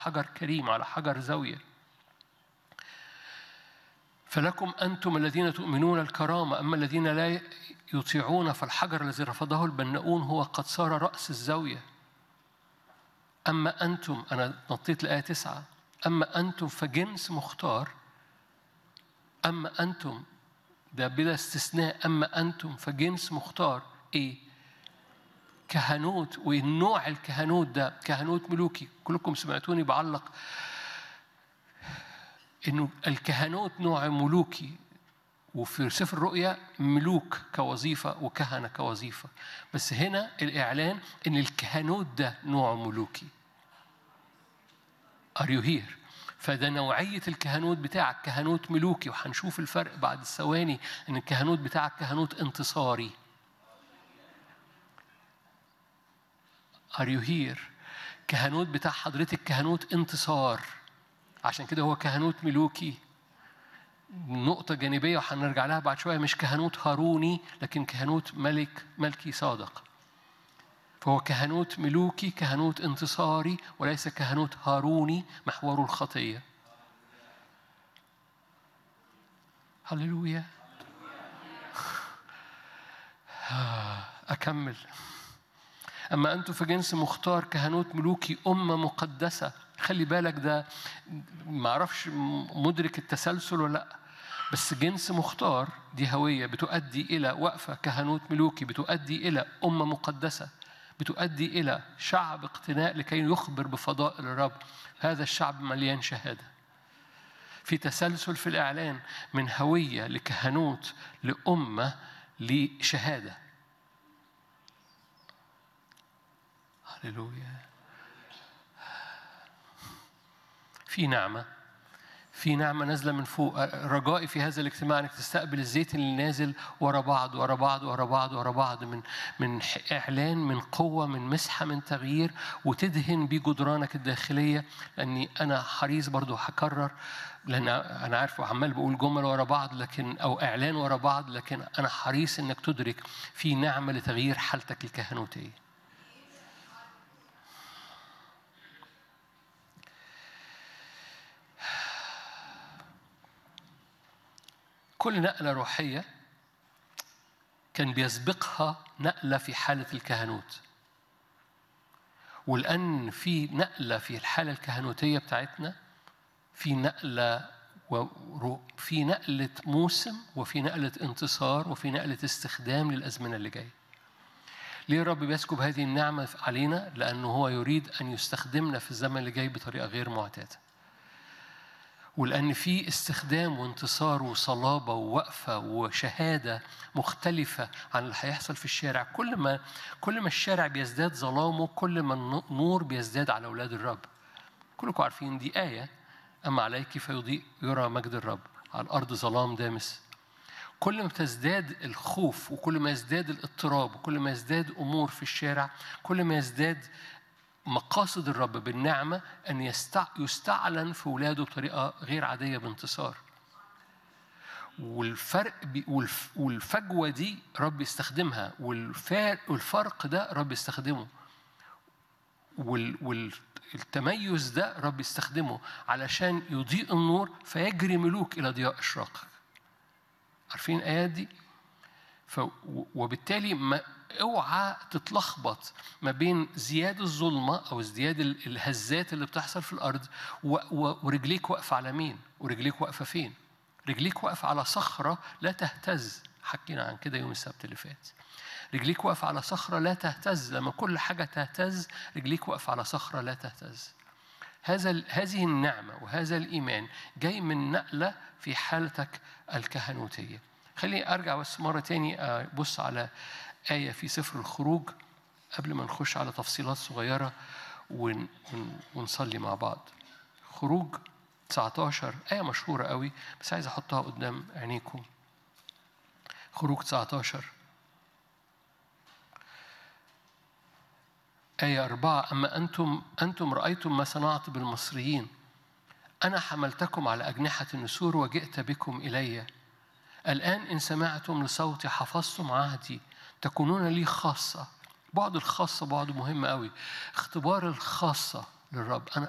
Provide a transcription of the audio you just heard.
حجر كريم على حجر زاوية فلكم أنتم الذين تؤمنون الكرامة أما الذين لا يطيعون فالحجر الذي رفضه البناؤون هو قد صار رأس الزاوية أما أنتم أنا نطيت الآية تسعة أما أنتم فجنس مختار أما أنتم ده بلا استثناء أما أنتم فجنس مختار إيه؟ كهنوت والنوع الكهنوت ده كهنوت ملوكي كلكم سمعتوني بعلق انه الكهنوت نوع ملوكي وفي سفر الرؤيا ملوك كوظيفه وكهنه كوظيفه بس هنا الاعلان ان الكهنوت ده نوع ملوكي Are you here؟ فده نوعية الكهنوت بتاعك كهنوت ملوكي وهنشوف الفرق بعد الثواني ان الكهنوت بتاعك كهنوت انتصاري Are you here؟ كهنوت بتاع حضرتك كهنوت انتصار عشان كده هو كهنوت ملوكي نقطة جانبية وهنرجع لها بعد شوية مش كهنوت هاروني لكن كهنوت ملك ملكي صادق فهو كهنوت ملوكي كهنوت انتصاري وليس كهنوت هاروني محوره الخطية هللويا أكمل أما أنتم فجنس مختار كهنوت ملوكي أمة مقدسة خلي بالك ده معرفش مدرك التسلسل ولا لأ بس جنس مختار دي هوية بتؤدي إلى وقفة كهنوت ملوكي بتؤدي إلى أمة مقدسة بتؤدي إلى شعب اقتناء لكي يخبر بفضائل الرب هذا الشعب مليان شهادة في تسلسل في الإعلان من هوية لكهنوت لأمة لشهادة هللويا في نعمة في نعمة نازلة من فوق رجائي في هذا الاجتماع انك تستقبل الزيت اللي نازل ورا بعض ورا بعض ورا بعض ورا بعض من من اعلان من قوة من مسحة من تغيير وتدهن بيه جدرانك الداخلية لاني انا حريص برضو هكرر لان انا عارف وعمال بقول جمل ورا بعض لكن او اعلان ورا بعض لكن انا حريص انك تدرك في نعمة لتغيير حالتك الكهنوتية كل نقلة روحية كان بيسبقها نقلة في حالة الكهنوت ولأن في نقلة في الحالة الكهنوتية بتاعتنا في نقلة في نقلة موسم وفي نقلة انتصار وفي نقلة استخدام للأزمنة اللي جاية ليه الرب بيسكب هذه النعمة علينا؟ لأنه هو يريد أن يستخدمنا في الزمن اللي جاي بطريقة غير معتادة ولأن في استخدام وانتصار وصلابة ووقفة وشهادة مختلفة عن اللي هيحصل في الشارع كل ما كل ما الشارع بيزداد ظلامه كل ما النور بيزداد على أولاد الرب كلكم عارفين دي آية أما عليك فيضيء يرى مجد الرب على الأرض ظلام دامس كل ما تزداد الخوف وكل ما يزداد الاضطراب وكل ما يزداد أمور في الشارع كل ما يزداد مقاصد الرب بالنعمة أن يستعلن في ولاده بطريقة غير عادية بانتصار والفرق والفجوة دي رب يستخدمها والفرق ده رب يستخدمه والتميز ده رب يستخدمه علشان يضيء النور فيجري ملوك إلى ضياء إشراقك عارفين الآيات دي؟ وبالتالي ما اوعى تتلخبط ما بين زياد الظلمة أو ازدياد الهزات اللي بتحصل في الأرض ورجليك واقفة على مين؟ ورجليك واقفة فين؟ رجليك واقفة على صخرة لا تهتز حكينا عن كده يوم السبت اللي فات رجليك واقفة على صخرة لا تهتز لما كل حاجة تهتز رجليك واقفة على صخرة لا تهتز هذا هذه النعمة وهذا الإيمان جاي من نقلة في حالتك الكهنوتية خليني أرجع بس مرة تاني أبص على آية في سفر الخروج قبل ما نخش على تفصيلات صغيرة ونصلي مع بعض خروج 19 آية مشهورة قوي بس عايز أحطها قدام عينيكم خروج 19 آية أربعة أما أنتم أنتم رأيتم ما صنعت بالمصريين أنا حملتكم على أجنحة النسور وجئت بكم إليّ الآن إن سمعتم لصوتي حفظتم عهدي تكونون لي خاصة بعد الخاصة بعد مهم قوي اختبار الخاصة للرب أنا